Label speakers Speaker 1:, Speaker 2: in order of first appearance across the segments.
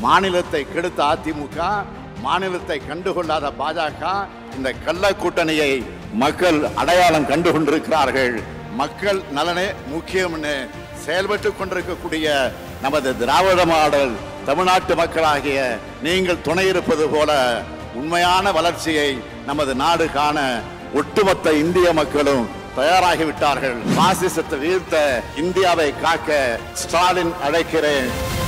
Speaker 1: மாநிலத்தை கெடுத்த அதிமுக மாநிலத்தை கண்டுகொள்ளாத பாஜக இந்த கள்ள கூட்டணியை மக்கள் அடையாளம் கண்டு கொண்டிருக்கிறார்கள் மக்கள் நலனே முக்கியம்னு செயல்பட்டு கொண்டிருக்கக்கூடிய நமது திராவிட மாடல் தமிழ்நாட்டு மக்களாகிய நீங்கள் துணை இருப்பது போல உண்மையான வளர்ச்சியை நமது நாடு காண ஒட்டுமொத்த இந்திய மக்களும் தயாராகிவிட்டார்கள் பாசிசத்தை வீழ்த்த இந்தியாவை காக்க ஸ்டாலின் அழைக்கிறேன்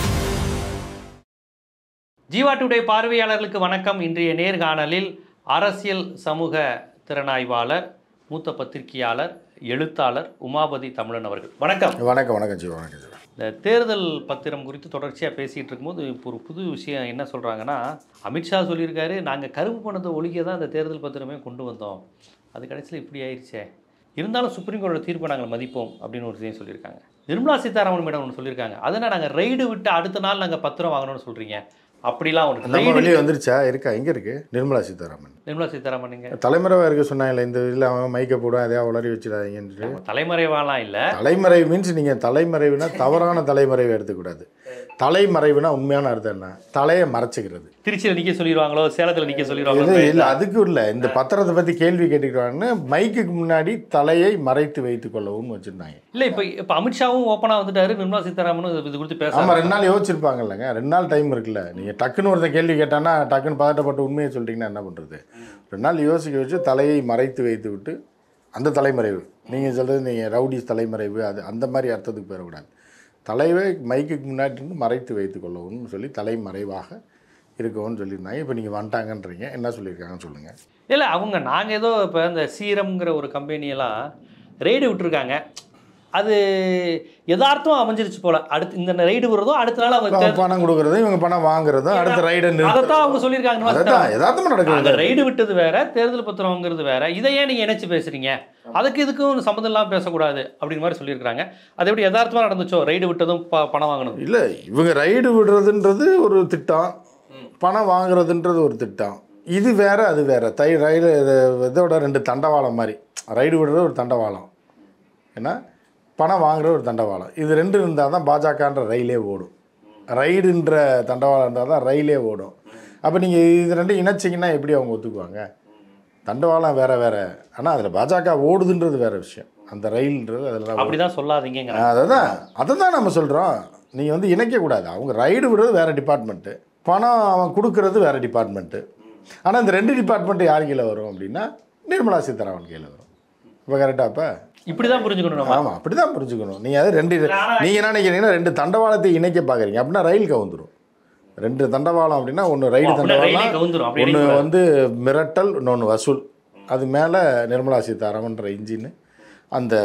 Speaker 2: ஜீவா டுடே பார்வையாளர்களுக்கு வணக்கம் இன்றைய நேர்காணலில் அரசியல் சமூக திறனாய்வாளர் மூத்த பத்திரிகையாளர் எழுத்தாளர் உமாபதி தமிழன் அவர்கள் வணக்கம்
Speaker 3: வணக்கம் வணக்கம் ஜீவா வணக்கம் ஜீவா
Speaker 2: இந்த தேர்தல் பத்திரம் குறித்து தொடர்ச்சியாக பேசிகிட்டு இருக்கும்போது இப்போ ஒரு புது விஷயம் என்ன சொல்கிறாங்கன்னா அமித்ஷா சொல்லியிருக்காரு நாங்கள் கருப்பு பணத்தை ஒழிக்க தான் இந்த தேர்தல் பத்திரமே கொண்டு வந்தோம் அது கடைசியில் இப்படி ஆயிடுச்சே இருந்தாலும் சுப்ரீம் கோர்ட்டோட தீர்ப்பை நாங்கள் மதிப்போம் அப்படின்னு ஒரு விஷயம் சொல்லியிருக்காங்க நிர்மலா சீதாராமன் மேடம் ஒன்று சொல்லியிருக்காங்க அதனால் நாங்கள் ரைடு விட்டு அடுத்த நாள் நாங்கள் பத்திரம் வாங்கணும்னு சொல்கிறீங்க அப்படிலாம் ஒன்று
Speaker 3: நம்ம
Speaker 2: ரைடு
Speaker 3: வெளியே வந்துருச்சா இருக்கா எங்க இருக்கு நிர்மலா சீதாராமன்
Speaker 2: நிர்மலா சீதாராமன் நீங்க
Speaker 3: தலைமறைவா இருக்க சொன்னாங்கல்ல இந்த இதில் அவன் மைக்க போடும் எதையா உளறி வச்சிடாதீங்கன்ட்டு
Speaker 2: தலைமறைவாலாம் இல்லை
Speaker 3: தலைமறைவு மீன்ஸ் நீங்க தலைமறைவுனா தவறான தலைமறைவை எடுத்துக்கூடாது தலைமறைவுனா உண்மையான அர்த்தம் என்ன தலையை மறைச்சிக்கிறது
Speaker 2: திருச்சியில் நிற்க சொல்லிடுவாங்களோ சேலத்தில் நிற்க
Speaker 3: இது
Speaker 2: சொல்லிடுவாங்களோ
Speaker 3: இல்லை அதுக்கு இல்லை இந்த பத்திரத்தை பத்தி கேள்வி கேட்டுக்கிறாங்கன்னு மைக்குக்கு முன்னாடி தலையை மறைத்து வைத்துக் கொள்ளவும் வச்சிருந்தாங்க
Speaker 2: இல்லை இப்போ இப்போ அமித்ஷாவும் ஓப்பனாக வந்துட்டாரு நிர்மலா சீதாராமனும் இது குறித்து பேச
Speaker 3: ஆமா ரெண்டு நாள் யோசிச்சிருப்பாங்க இல்லைங்க ரெண்டு நாள் டைம் இருக்குல்ல நீங்க டக்குன்னு ஒருத்தன் கேள்வி கேட்டான்னா டக்குன்னு பதட்டப்பட்டு உண்மையை சொல்லிட்டீங்கன்னா என்ன பண்றது ரெண்டு நாள் யோசிக்க வச்சு தலையை மறைத்து வைத்து விட்டு அந்த தலைமறைவு நீங்க சொல்றது நீங்க ரவுடிஸ் தலைமறைவு அது அந்த மாதிரி அர்த்தத்துக்கு போயிடக்கூடாது தலைவை மைக்குக்கு முன்னாடி இருந்து மறைத்து வைத்துக் கொள்ளவும்னு சொல்லி தலைமறைவாக இருக்கவும்னு சொல்லியிருந்தாங்க இப்போ நீங்கள் வந்துட்டாங்கன்றீங்க என்ன சொல்லியிருக்காங்கன்னு சொல்லுங்கள்
Speaker 2: இல்லை அவங்க நாங்கள் ஏதோ இப்போ இந்த சீரம்ங்கிற ஒரு கம்பெனியெல்லாம் ரெய்டு விட்டுருக்காங்க அது யதார்த்தம் அமைஞ்சிருச்சு போல அடுத்து இந்த ரெய்டு விடுறதும் அடுத்த நாள் அவங்க தேர்தல்
Speaker 3: பணம் கொடுக்குறதும் இவங்க பணம் வாங்குறதும் அடுத்த ரைடை நிறுத்த
Speaker 2: அதைத்தான் அவங்க சொல்லியிருக்காங்க நிர்மலா
Speaker 3: அதான்
Speaker 2: சீதாராமன்.
Speaker 3: யதார்த்தமாக
Speaker 2: அந்த
Speaker 3: நடக்குது
Speaker 2: ரைடு விட்டது வேற தேர்தல் பத்திரம்ங்கிறது வேற இதை ஏன் நீங்க இணைச்சு பேசுறீங்க அதுக்கு இதுக்கும் சம்மந்தம் இல்லாமல் பேசக்கூடாது அப்படின்னு மாதிரி சொல்லியிருக்காங்க அது எப்படி யதார்த்தமா நடந்துச்சோ ரைடு விட்டதும் ப- பணம் வாங்கணும்
Speaker 3: இல்லை இவங்க ரைடு விடுறதுன்றது ஒரு திட்டம் பணம் வாங்குறதுன்றது ஒரு திட்டம் இது வேற அது வேற தை ரயில் இதோட ரெண்டு தண்டவாளம் மாதிரி ரைடு விடுறது ஒரு தண்டவாளம் ஏன்னா பணம் வாங்குறது ஒரு தண்டவாளம் இது ரெண்டு இருந்தால் தான் பாஜகன்ற ரயிலே ஓடும் ரைடுன்ற தண்டவாளம் இருந்தால் தான் ரயிலே ஓடும் அப்போ நீங்கள் இது ரெண்டும் இணைச்சிங்கன்னா எப்படி அவங்க ஒத்துக்குவாங்க தண்டவாளம் வேற வேற ஆனால் அதில் பாஜக ஓடுதுன்றது வேற விஷயம் அந்த ரயில்ன்றது அதில்
Speaker 2: அப்படிதான் சொல்லாதீங்க
Speaker 3: அதை தான் அதை தான் நம்ம சொல்கிறோம் நீங்கள் வந்து இணைக்கக்கூடாது அவங்க ரைடு விடுறது வேறு டிபார்ட்மெண்ட்டு பணம் அவன் கொடுக்கறது வேறு டிபார்ட்மெண்ட்டு ஆனால் இந்த ரெண்டு டிபார்ட்மெண்ட் யார் கீழே வரும் அப்படின்னா நிர்மலா சீதாராமன் கீழே வரும் இப்போ கரெக்டாக இப்போ
Speaker 2: இப்படிதான் புரிஞ்சுக்கணும் நம்ம
Speaker 3: ஆமாம் அப்படி தான் புரிஞ்சுக்கணும் நீங்கள் அது ரெண்டு நீங்கள் என்ன நினைக்கிறீங்கன்னா ரெண்டு தண்டவாளத்தை இணைக்க பார்க்குறீங்க அப்படின்னா ரயில் கவுந்துரும் ரெண்டு தண்டவாளம் அப்படின்னா ஒன்று ரைடு
Speaker 2: அப்படின்னா ரயிலே
Speaker 3: தண்டவாளம்
Speaker 2: கவுந்துரும் அப்படி
Speaker 3: ஒன்று
Speaker 2: இணைக்கக்கூடாது.
Speaker 3: வந்து மிரட்டல் இன்னொன்று வசூல் அது மேலே நிர்மலா சீதாராமன்ற இன்ஜின் அந்த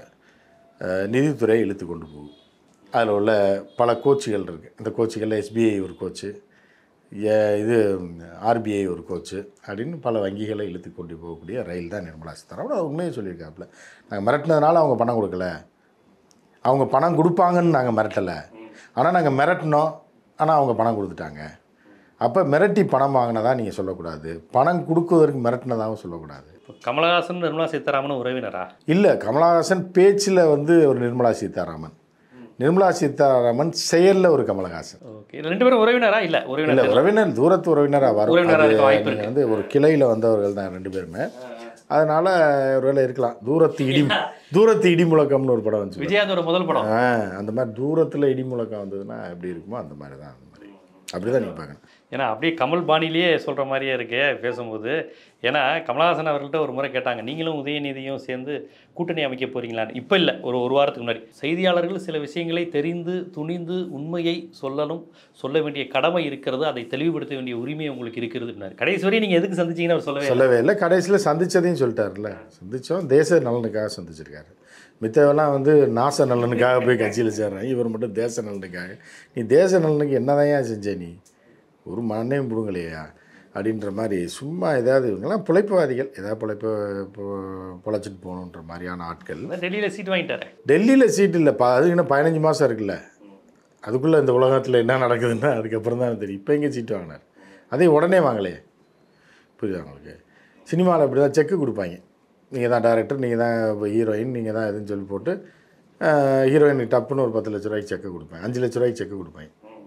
Speaker 3: அஹ், நிதித்துறை இழுத்து கொண்டு போகும் அதில் உள்ள பல கோச்சுகள் இருக்குது அந்த கோச்சுகளில் எஸ்பிஐ ஒரு கோச்சு ஏ- இது ஆர்பிஐ ஒரு கோச்சு அப்படின்னு பல வங்கிகளை இழுத்து கொண்டு போகக்கூடிய ரயில் தான் நிர்மலா சீதாராமன் அது உண்மையை சொல்லியிருக்காப்புல நாங்கள் மிரட்டினதுனால அவங்க பணம் கொடுக்கல அவங்க பணம் கொடுப்பாங்கன்னு நாங்கள் மிரட்டலை ஆனால் நாங்கள் மிரட்டினோம் ஆனால் அவங்க பணம் கொடுத்துட்டாங்க அப்போ மிரட்டி பணம் வாங்கினதா நீங்கள் சொல்லக்கூடாது பணம் கொடுக்குவதற்கு மிரட்டினதாகவும் சொல்லக்கூடாது
Speaker 2: இப்ப கமலஹாசன் நிர்மலா சீதாராமன் உறவினரா
Speaker 3: இல்லை கமலஹாசன் பேச்சில் வந்து ஒரு நிர்மலா சீதாராமன் நிர்மலா சீதாராமன் செயலில் ஒரு கமலஹாசன்
Speaker 2: ஓகே ரெண்டு பேரும் உறவினரா இல்ல
Speaker 3: இல்லை
Speaker 2: உறவினர்
Speaker 3: உறவினர் தூரத்து உறவினராக வரும்
Speaker 2: உறவினரா
Speaker 3: அது
Speaker 2: இருக்க வாய்ப்பு
Speaker 3: நீங்க வந்து ஒரு கிளையில் வந்தவர்கள் தான் ரெண்டு பேருமே அதனால ஒருவேளை இருக்கலாம் தூரத்து இடி தூரத்து இடி முழக்கம்னு ஒரு படம் வந்துச்சு
Speaker 2: விஜயாந்தோட முதல் படம்
Speaker 3: ஆ அந்த மாதிரி தூரத்தில் இடி முழக்கம் வந்ததுன்னா எப்படி இருக்குமோ அந்த மாதிரி தான் அந்த மாதிரி அப்படி தான் நீங்கள் பார்க்கணும்
Speaker 2: ஏன்னா அப்படியே கமல் பாணிலேயே சொல்கிற மாதிரியே இருக்கே பேசும்போது ஏன்னா கமலஹாசன் அவர்கள்ட்ட ஒரு முறை கேட்டாங்க நீங்களும் உதயநிதியும் சேர்ந்து கூட்டணி அமைக்க போறீங்களான்னு இப்போ இல்லை ஒரு ஒரு வாரத்துக்கு முன்னாடி செய்தியாளர்கள் சில விஷயங்களை தெரிந்து துணிந்து உண்மையை சொல்லணும் சொல்ல வேண்டிய கடமை இருக்கிறது அதை தெளிவுபடுத்த வேண்டிய உரிமை உங்களுக்கு இருக்கிறது கடைசி வரையும் நீங்கள் எதுக்கு சந்திச்சீங்கன்னு அவர் சொல்லவே இல்லை.
Speaker 3: சொல்லவே இல்லை கடைசியில் சந்திச்சதையும் சொல்லிட்டாருல்ல சந்திச்சோம் தேச நலனுக்காக சந்திச்சிருக்காரு மித்தவெல்லாம் வந்து நாச நலனுக்காக போய் கட்சியில் சேர்றேன் இவர் மட்டும் தேச நலனுக்காக நீ தேச நலனுக்கு என்னதான் செஞ்ச நீ ஒரு மண்ணையும் பிடுங்கலையா அப்படின்ற மாதிரி சும்மா ஏதாவது இவங்கெல்லாம் பிழைப்புவாதிகள் ஏதாவது பிழைப்பு பொ- பொழைச்சிட்டு போகணுன்ற மாதிரியான ஆட்கள்
Speaker 2: அதான் டெல்லியில சீட் வாங்கிட்டாரு
Speaker 3: டெல்லியில் சீட் இல்லை ப அது இன்னும் பதினஞ்சு மாதம் இருக்குல்ல அதுக்குள்ளே இந்த உலகத்தில் என்ன நடக்குதுன்னா அதுக்கப்புறம் தான் தெரியும் இப்போ எங்கே சீட்டு வாங்கினார் அதே உடனே வாங்கலையே புரியுதா உங்களுக்கு சினிமாவில் இப்படி தான் செக்கு கொடுப்பாங்க நீங்கள் தான் டேரக்டர் நீங்கள் தான் ஹீரோயின் நீங்கள் தான் எதுன்னு சொல்லி போட்டு ஹீரோயினுக்கு டப்புன்னு ஒரு பத்து லட்ச ரூபாய்க்கு செக்கு கொடுப்பேன் அஞ்சு லட்ச ரூபாய்க்கு செக்கு கொடுப்பேன்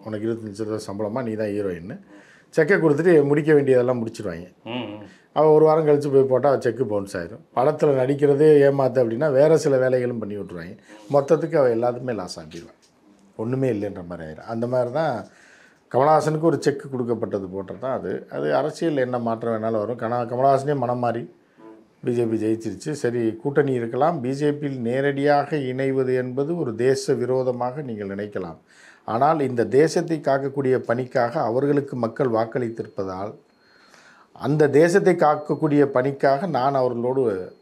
Speaker 3: உனக்கு இருபத்தஞ்சு சதவீதம் சம்பளமா நீ தான் ஹீரோயின் செக்கை கொடுத்துட்டு முடிக்க வேண்டியதெல்லாம் முடிச்சிருவாங்க
Speaker 2: ம் ம்.
Speaker 3: அவள் ஒரு வாரம் கழித்து போய் போட்டால் செக்கு பவுன்ஸ் ஆயிரும் படத்தில் நடிக்கிறதே ஏமாத்து அப்படின்னா வேறு சில வேலைகளும் பண்ணி விட்ருவாங்க மொத்தத்துக்கு அவள் எல்லாத்துமே லாஸ் ஆகிடுவான் ஒன்றுமே இல்லைன்ற மாதிரி ஆயிரும் அந்த மாதிரி தான் கமலஹாசனுக்கு ஒரு செக் கொடுக்கப்பட்டது போட்டது தான் அது அது அரசியல் என்ன மாற்றம் வேணாலும் வரும் கனா கமலஹாசனே மனம் மாறி பிஜேபி ஜெயிச்சிருச்சு சரி கூட்டணி இருக்கலாம் பிஜேபியில் நேரடியாக இணைவது என்பது ஒரு தேச விரோதமாக நீங்கள் நினைக்கலாம் ஆனால் இந்த தேசத்தை காக்கக்கூடிய பணிக்காக அவர்களுக்கு மக்கள் வாக்களித்திருப்பதால் அந்த தேசத்தை காக்கக்கூடிய பணிக்காக நான் அவர்களோடு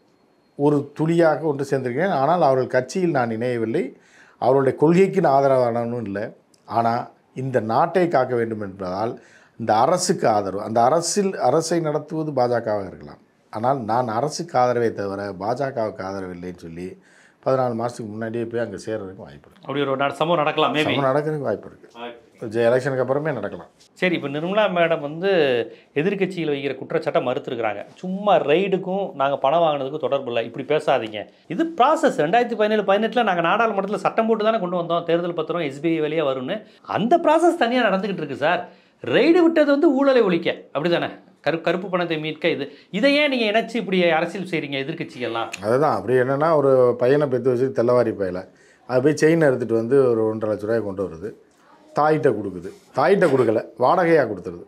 Speaker 3: ஒரு துளியாக ஒன்று சேர்ந்திருக்கிறேன் ஆனால் அவர்கள் கட்சியில் நான் இணையவில்லை அவர்களுடைய கொள்கைக்கு நான் ஆதரவானவனும் இல்லை ஆனால் இந்த நாட்டை காக்க வேண்டும் என்பதால் இந்த அரசுக்கு ஆதரவு அந்த அரசில் அரசை நடத்துவது பாஜகவாக இருக்கலாம் ஆனால் நான் அரசுக்கு ஆதரவை தவிர பாஜகவுக்கு ஆதரவு இல்லைன்னு சொல்லி பதினாலு மாதத்துக்கு முன்னாடியே போய் அங்கே சேர்றதுக்கு வாய்ப்பு இருக்குது
Speaker 2: அப்படி ஒரு நட- சம்பவம் நடக்கலாம் மேபி
Speaker 3: சமம் நடக்கிறதுக்கு வாய்ப்பு இருக்குது எலெக்ஷனுக்கு அப்புறமே நடக்கலாம்
Speaker 2: சரி இப்போ நிர்மலா மேடம் வந்து எதிர்க்கட்சியில் வைக்கிற குற்றச்சாட்டை மறுத்துருக்குறாங்க சும்மா ரைடுக்கும் நாங்கள் பணம் வாங்கினதுக்கும் தொடர்பு இல்லை இப்படி பேசாதீங்க இது ப்ராசஸ் ரெண்டாயிரத்தி பதினேழு பதினெட்டில் நாங்கள் நாடாளுமன்றத்தில் சட்டம் போட்டு தானே கொண்டு வந்தோம் தேர்தல் பத்திரம் எஸ்பிஐ வழியாக வரும்னு அந்த ப்ராசஸ் தனியாக நடந்துக்கிட்டு இருக்கு சார் ரைடு விட்டது வந்து ஊழலை ஒழிக்க அப்படி தானே கரு கருப்பு பணத்தை மீட்க இது இதை ஏன் நீங்கள் இணைச்சு இப்படி அரசியல் செய்கிறீங்க எதிர்க்கட்சிகள்லாம்
Speaker 3: அதுதான் அப்படி என்னென்னா ஒரு பையனை பெற்று வச்சு தெல்லவாரி பையில அது போய் செயின் எடுத்துகிட்டு வந்து ஒரு ஒன்றரை லட்ச ரூபாய் கொண்டு வருது தாயிட்ட கொடுக்குது தாயிட்ட கொடுக்கல வாடகையாக கொடுத்துருது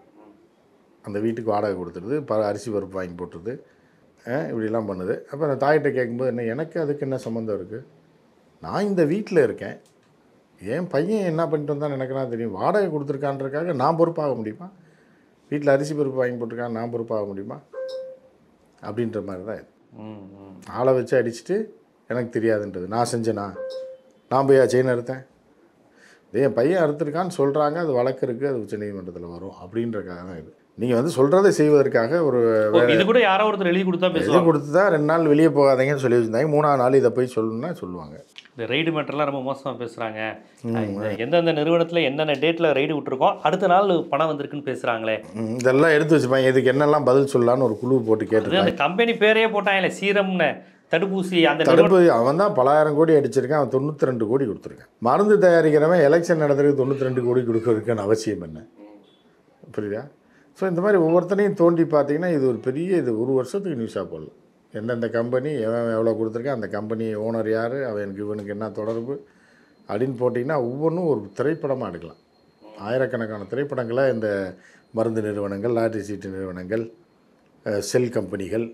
Speaker 3: அந்த வீட்டுக்கு வாடகை கொடுத்துருது ப அரிசி பருப்பு வாங்கி போட்டுருது அஹ் இப்படிலாம் பண்ணுது அப்போ அந்த தாயிட்ட கேட்கும்போது என்ன எனக்கு அதுக்கு என்ன சம்மந்தம் இருக்குது நான் இந்த வீட்டில் இருக்கேன் என் பையன் என்ன பண்ணிட்டு வந்தான்னு எனக்கு என்ன தெரியும் வாடகை கொடுத்துருக்கான்றக்காக நான் பொறுப்பாக முடியுமா வீட்டில் அரிசி பருப்பு வாங்கி போட்டிருக்கான் நான் பொறுப்பாக முடியுமா அப்படின்ற மாதிரி தான் இது
Speaker 2: ம் ம்
Speaker 3: ஆளை வச்சு அடிச்சுட்டு எனக்கு தெரியாதுன்றது நான் செஞ்சேனா நான் போய் செயின் அறுத்தேன் இதே என் பையன் அறுத்துருக்கான்னு சொல்கிறாங்க அது வழக்கு இருக்குது அது உச்சநீதிமன்றத்தில் வரும் அப்படின்றக்காக தான் இது நீங்கள் வந்து சொல்கிறதை செய்வதற்காக ஒரு
Speaker 2: ஓ, இது கூட யாரோ ஒருத்தர் எழுதி கொடுத்தா
Speaker 3: இது
Speaker 2: பேசுவாங்க
Speaker 3: கொடுத்து தான் ரெண்டு நாள் வெளியே போகாதீங்கன்னு சொல்லி வச்சுருந்தாங்க மூணாவது நாள் இதை போய் சொல்லணும்னா சொல்லுவாங்க
Speaker 2: இந்த ரைடு மேட்டர்லாம் ரொம்ப மோசமாக பேசுகிறாங்க எந்தெந்த நிறுவனத்தில் என்னென்ன டேட்டில் ரைடு விட்டுருக்கோம் அடுத்த நாள் பணம் வந்திருக்குன்னு பேசுகிறாங்களே
Speaker 3: ம், இதெல்லாம் எடுத்து வச்சுப்பாங்க இதுக்கு என்னெல்லாம் பதில் சொல்லலான்னு ஒரு குழு போட்டு
Speaker 2: அது
Speaker 3: கேட்டுருக்காங்க
Speaker 2: அந்த கம்பெனி பேரே போட்டாங்களே சீரம்னு தடுப்பூசி அந்த நிறுவனம்
Speaker 3: தடுப்பு அவன் தான் பலாயிரம் கோடி அடிச்சிருக்கான் அவன் தொண்ணூற்றி ரெண்டு கோடி கொடுத்துருக்கான் மருந்து தயாரிக்கிறவன் எலெக்ஷன் நடத்துறதுக்கு தொண்ணூற்றி ரெண்டு கோடி கொடுக்கறதுக்கான அவசியம் என்ன புரியுதா ஸோ இந்த மாதிரி ஒவ்வொருத்தனையும் தோண்டி பார்த்தீங்கன்னா இது ஒரு பெரிய இது ஒரு வருஷத்துக்கு நியூஸாக போடலாம் எந்தெந்த கம்பெனி எவன் எவ்வளோ கொடுத்துருக்கான் அந்த கம்பெனி ஓனர் யார் அவனுக்கு இவனுக்கு என்ன தொடர்பு அப்படின்னு போட்டிங்கன்னா ஒவ்வொன்றும் ஒரு திரைப்படமாக எடுக்கலாம் ஆயிரக்கணக்கான திரைப்படங்களை இந்த மருந்து நிறுவனங்கள் லாட்டரி சீட்டு நிறுவனங்கள் அஹ், செல் கம்பெனிகள்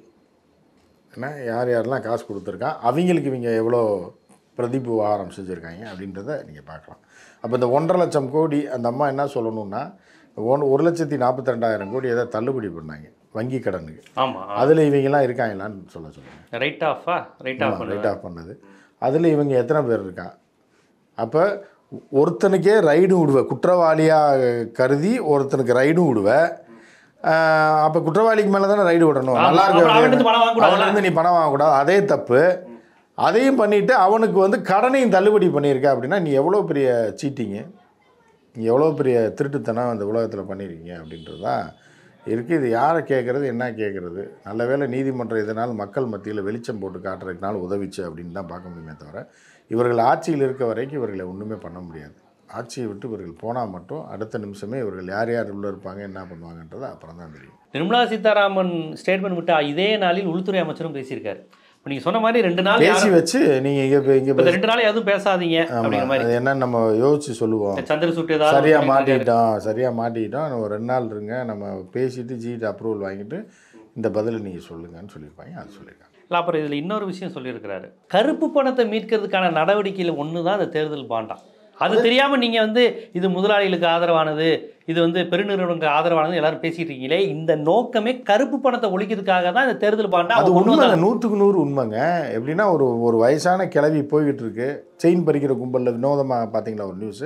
Speaker 3: ஏன்னா யார் யாரெல்லாம் காசு கொடுத்துருக்கான் அவங்களுக்கு இவங்க எவ்வளோ பிரதிபு விவகாரம் செஞ்சுருக்காங்க அப்படின்றத நீங்கள் பார்க்கலாம் அப்போ இந்த ஒன்றரை லட்சம் கோடி அந்த அம்மா என்ன சொல்லணும்னா ஒன் ஒரு லட்சத்தி நாற்பத்தி ரெண்டாயிரம் கோடி ஏதோ தள்ளுபடி பண்ணாங்க வங்கி கடனுக்கு
Speaker 2: ஆமாம்
Speaker 3: அதில் இவங்கெல்லாம் இருக்காங்களான்னு சொல்ல சொல்லுங்கள்
Speaker 2: ரைட் ஆஃபா ரைட் ஆஃப்
Speaker 3: ரைட் ஆஃப் பண்ணது அதில் இவங்க எத்தனை பேர் இருக்கான் அப்போ ஒருத்தனுக்கே ரைடும் விடுவ குற்றவாளியாக கருதி ஒருத்தனுக்கு ரைடும் விடுவ அப்போ குற்றவாளிக்கு மேலே தானே ரைடு விடணும்
Speaker 2: ஆமா,
Speaker 3: நல்லா
Speaker 2: அப்புறம் அவன்கிட்ட பணம்
Speaker 3: இருக்கு
Speaker 2: வாங்கக்கூடாதுல்ல?
Speaker 3: அவன்கிட்ட நீ பணம் வாங்கக்கூடாது அதே தப்பு அதையும் பண்ணிட்டு அவனுக்கு வந்து கடனையும் தள்ளுபடி பண்ணியிருக்க அப்படின்னா நீ எவ்வளோ பெரிய சீட்டிங்கு நீ எவ்வளோ பெரிய திருட்டுத்தனம் அந்த உலகத்தில் பண்ணியிருக்கீங்க அப்படின்றது தான் இருக்குது இது யாரை கேட்குறது என்ன கேட்குறது நல்ல வேளை நீதிமன்றம் இதனால் மக்கள் மத்தியில் வெளிச்சம் போட்டு காட்டுறதுக்குனால உதவிச்சு அப்படின்னு தான் பார்க்க முடியுமே தவிர இவர்கள் ஆட்சியில் இருக்க வரைக்கும் இவர்களை ஒன்றுமே பண்ண முடியாது ஆட்சியை விட்டு இவர்கள் போனால் மட்டும் அடுத்த நிமிஷமே இவர்கள் யார் யார் உள்ளே இருப்பாங்க என்ன பண்ணுவாங்கன்றது அப்புறம் தான் தெரியும்
Speaker 2: நிர்மலா சீதாராமன் ஸ்டேட்மெண்ட் விட்டு இதே நாளில் உள்துறை அமைச்சரும் பேசியிருக்காரு இப்போ நீங்கள் சொன்ன மாதிரி ரெண்டு நாள்
Speaker 3: பேசி
Speaker 2: யாரும்
Speaker 3: வச்சு நீங்கள் இங்கே இங்கே
Speaker 2: இப்போ இந்த ரெண்டு நாள் எதுவும் பேசாதீங்க அப்படிங்கிற மாதிரி
Speaker 3: அது என்னன்னு நம்ம யோசிச்சு சொல்லுவோம்
Speaker 2: சந்திரசூட் ஏதாவது
Speaker 3: சரியாக
Speaker 2: சொல்லியிருக்காரு.
Speaker 3: மாட்டிக்கிட்டோம் சரியாக மாட்டிக்கிட்டோம் நம்ம ஒரு ரெண்டு நாள் இருங்க நம்ம பேசிட்டு ஜிட்டு அப்ரூவல் வாங்கிட்டு இந்த பதிலை நீங்கள் சொல்லுங்கன்னு சொல்லியிருப்பாங்க அது சொல்லியிருக்காங்க
Speaker 2: இல்ல, அப்புறம் இதில் இன்னொரு விஷயம் சொல்லியிருக்கிறாரு கருப்பு பணத்தை மீட்கிறதுக்கான நடவடிக்கையில் ஒன்று தான் அந்த தேர்தல் பாண்டாம் அது தெரியாமல் நீங்கள் வந்து இது முதலாளிகளுக்கு ஆதரவானது இது வந்து பெருநிறுவனங்களுக்கு ஆதரவானது எல்லாரும் பேசிட்டு இருக்கீங்களே இந்த நோக்கமே கருப்பு பணத்தை ஒழிக்கிறதுக்காக தான் இந்த தேர்தல் பாண்டா
Speaker 3: அது
Speaker 2: அவங்க கொண்டு
Speaker 3: உண்மைங்க
Speaker 2: வந்தாங்க.
Speaker 3: நூற்றுக்கு நூறு உண்மைங்க எப்படின்னா ஒரு ஒரு வயசான கிளவி போய்கிட்டு இருக்கு செயின் பறிக்கிற கும்பலில் வினோதமாக பார்த்தீங்களா ஒரு நியூஸு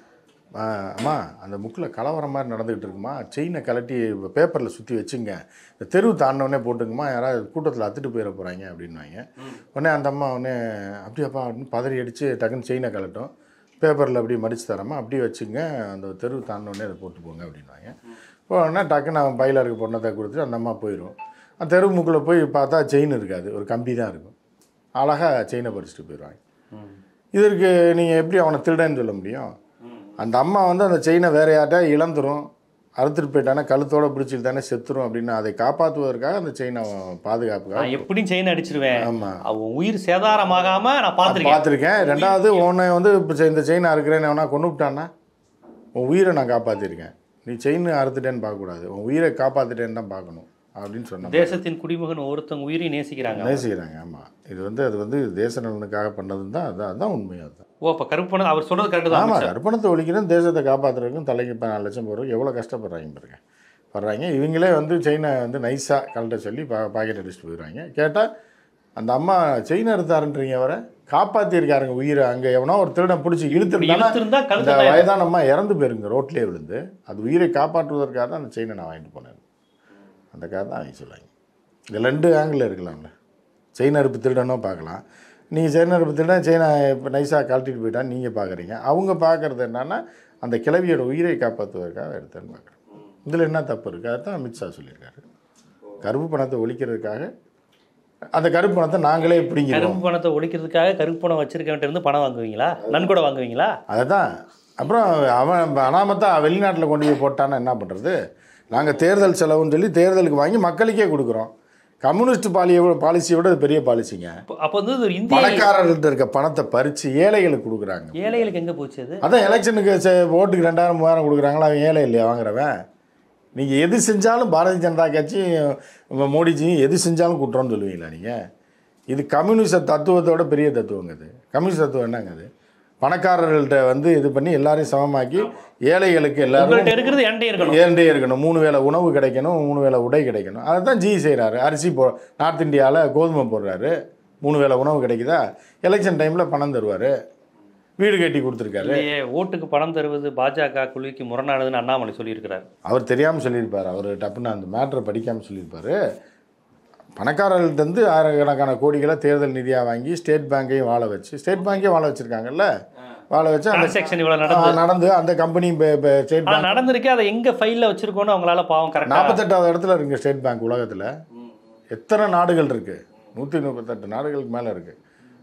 Speaker 3: அம்மா அந்த முக்கில் கலவரம் மாதிரி நடந்துகிட்டு இருக்குமா செயினை கலட்டி பேப்பரில் சுற்றி வச்சுங்க இந்த தெருவு தாண்டினோடனே போட்டுங்கம்மா யாராவது கூட்டத்தில் அத்துட்டு போயிட போகிறாங்க அப்படின்வாங்க உடனே அந்த அம்மா உடனே அப்படியாப்பா அப்படின்னு பதறி அடித்து டக்குன்னு செயினை கலட்டும் பேப்பரில் அப்படியே மடித்து தரமா அப்படியே வச்சுங்க அந்த தெருவு தாண்டினோடனே அதை போட்டு போங்க அப்படின்வாங்க உடனே டக்குன்னு அவன் பையில இருக்க பொண்ணத்தை கொடுத்துட்டு அந்த அம்மா போயிடும் அந்த தெரு முக்கில் போய் பார்த்தா செயின் இருக்காது ஒரு கம்பி தான் இருக்கும் அழகாக செயினை பறிச்சுட்டு போயிடுவாங்க
Speaker 2: ம்.
Speaker 3: இதற்கு நீங்கள் எப்படி அவனை திருடன்னு சொல்ல முடியும் அந்த அம்மா வந்து அந்த செயினை வேற யார்ட்டா இழந்துரும் அறுத்துட்டு போயிட்டானா கழுத்தோட பிடிச்சிட்டு தானே செத்துரும் அப்படின்னு அதை காப்பாற்றுவதற்காக அந்த செயினை பாதுகாப்புக்காக
Speaker 2: நான் எப்படியும் செயின் அடிச்சிருவேன்
Speaker 3: ஆமா.
Speaker 2: அவன் உயிர் சேதாரமாகாம நான் பார்த்துருக்கேன்
Speaker 3: பார்த்துருக்கேன் ரெண்டாவது உன்னை வந்து இப்போ இந்த செயின் அறுக்கிறேன்னு எவனா கொண்டு விட்டான்னா உன் உயிரை நான் காப்பாற்றிருக்கேன் நீ செயின் அறுத்துட்டேன்னு பார்க்கக்கூடாது உன் உயிரை காப்பாற்றிட்டேன்னு தான் பார்க்கணும் அப்படின்னு சொன்னேன்
Speaker 2: தேசத்தின் குடிமகன் ஒருத்தவங்க உயிரையும் நேசிக்கிறாங்க
Speaker 3: நேசிக்கிறாங்க ஆமாம் இது வந்து அது வந்து தேச நலனுக்காக பண்ணதுன்னு தான் அதான் அதான் உண்மை அதுதான்
Speaker 2: ஓ அப்ப கருப்பு பணம் அவர் சொல்றது கரெக்ட் தான்
Speaker 3: ஆமாம்
Speaker 2: அமைச்சர்.
Speaker 3: அர்ப்பணத்தை ஒழிக்கணும் தேசத்தை காப்பாற்றுறதுக்கும் தலைக்கு இப்போ நாலு லட்சம் போகிறோம் எவ்வளோ கஷ்டப்படுறாங்க பாருங்க படுறாங்க இவங்களே வந்து செயினை வந்து நைஸாக கழட்ட சொல்லி பா பாக்கெட் அடிச்சுட்டு போயிடுறாங்க கேட்டால் அந்த அம்மா செயின் எடுத்தாருன்றீங்க வர காப்பாற்றிருக்காருங்க உயிரை அங்கே எவனோ ஒரு திருடன் பிடிச்சி இழுத்துருந்தானா
Speaker 2: இழுத்திருந்தா
Speaker 3: இந்த
Speaker 2: கழுத்தை தான்
Speaker 3: வயதான அம்மா இறந்து போயிருங்க ரோட்லேயே விழுந்து அது உயிரை காப்பாற்றுவதற்காக தான் அந்த செயினை நான் வாங்கிட்டு போனேன் அந்த கார் தான் அவங்க சொல்லுவாங்க இது ரெண்டு ஆங்கிள் இருக்கலாம்ல செயின் அறுப்பு திருடனும் பார்க்கலாம் நீங்கள் செயின் அறுப்பு திருடன் செயினை இப்போ நைஸாக கழட்டிட்டு போயிட்டா நீங்கள் பார்க்குறீங்க அவங்க பார்க்குறது என்னன்னா அந்த கிழவியோட உயிரை காப்பாற்றுவதற்காக எடுத்தேன்னு பார்க்குறேன் இதில் என்ன தப்பு இருக்குது அதுதான் அமித்ஷா சொல்லியிருக்காரு கருப்பு பணத்தை ஒழிக்கிறதுக்காக அந்த கருப்பு பணத்தை நாங்களே பிடிங்கிறோம்
Speaker 2: கருப்பு பணத்தை ஒழிக்கிறதுக்காக கருப்பு பணம் வச்சிருக்கவன்ட்ட இருந்து பணம் வாங்குவீங்களா நன்கொடை வாங்குவீங்களா
Speaker 3: அதை தான் அப்புறம் அவன் அனாமத்தா வெளிநாட்டில் கொண்டு போய் போட்டான்னா என்ன பண்ணுறது நாங்கள் தேர்தல் செலவுன்னு சொல்லி தேர்தலுக்கு வாங்கி மக்களுக்கே கொடுக்குறோம் கம்யூனிஸ்ட் பாலியை விட பாலிசியை விட அது பெரிய பாலிசிங்க
Speaker 2: அப்போ- அப்போ வந்து இது ஒரு இந்திய
Speaker 3: பணக்காரர்கள்ட்ட இருக்க பணத்தை பறித்து ஏழைகளுக்கு கொடுக்குறாங்க
Speaker 2: ஏழைகளுக்கு எங்க போச்சு அது
Speaker 3: அதான் எலெக்ஷனுக்கு செ- ஓட்டுக்கு ரெண்டாயிரம் மூவாயிரம் கொடுக்குறாங்களா அவன் ஏழை இல்லையா வாங்குறவன் நீங்கள் எது செஞ்சாலும் பாரதிய ஜனதா கட்சி உங்க மோடிஜியும் எது செஞ்சாலும் குற்றம்னு சொல்லுவீங்களா நீங்கள் இது கம்யூனிச தத்துவத்தோட பெரிய தத்துவங்க இது கம்யூனிஸ்ட் தத்துவம் என்னங்க அது பணக்காரர்கள்ட்ட வந்து இது பண்ணி எல்லாரையும் சமமாக்கி ஏழைகளுக்கு எல்லாரும்
Speaker 2: உங்கள்ட்ட இருக்கிறது என்கிட்ட இருக்கணும்
Speaker 3: ஏண்டே இருக்கணும் மூணு வேளை உணவு கிடைக்கணும் மூணு வேளை உடை கிடைக்கணும் அதை தான் ஜி செய்கிறாரு அரிசி போ நார்த் இந்தியாவில் கோதுமை போடுறாரு மூணு வேளை உணவு கிடைக்குதா எலெக்ஷன் டைமில் பணம் தருவார் வீடு கட்டி கொடுத்துருக்காரு
Speaker 2: இல்லையே ஓட்டுக்கு பணம் தருவது பாஜக கொள்கைக்கு முரணானதுன்னு அண்ணாமலை சொல்லியிருக்கிறார்
Speaker 3: அவர் தெரியாமல் சொல்லியிருப்பார் அவர் டப்புன்னு அந்த மேட்ரை படிக்காமல் சொல்லியிருப்பார் பணக்காரர்கள்ட்ட இருந்து ஆயிரக்கணக்கான கோடிகளை தேர்தல் நிதியாக வாங்கி ஸ்டேட் பேங்கையும் வாழ வச்சு ஸ்டேட் பேங்கையும் வாழ வச்சுருக்காங்கல்ல வாழ வச்சு அந்த
Speaker 2: டிரான்சாக்ஷன் இவ்வளவு
Speaker 3: ஆ,
Speaker 2: நடந்து
Speaker 3: நடந்து அந்த கம்பெனி ஸ்டேட்
Speaker 2: ஆனா
Speaker 3: பேங்க்
Speaker 2: நடந்திருக்கு அதை எங்க ஃபைல்ல வச்சிருக்கோன்னு அவங்களால பாவம் கரெக்டா
Speaker 3: நாற்பத்தெட்டாவது இடத்துல இருக்குங்க ஸ்டேட் பேங்க் உலகத்தில் எத்தனை நாடுகள் இருக்குது நூற்றி முப்பத்தெட்டு நாடுகளுக்கு மேலே இருக்குது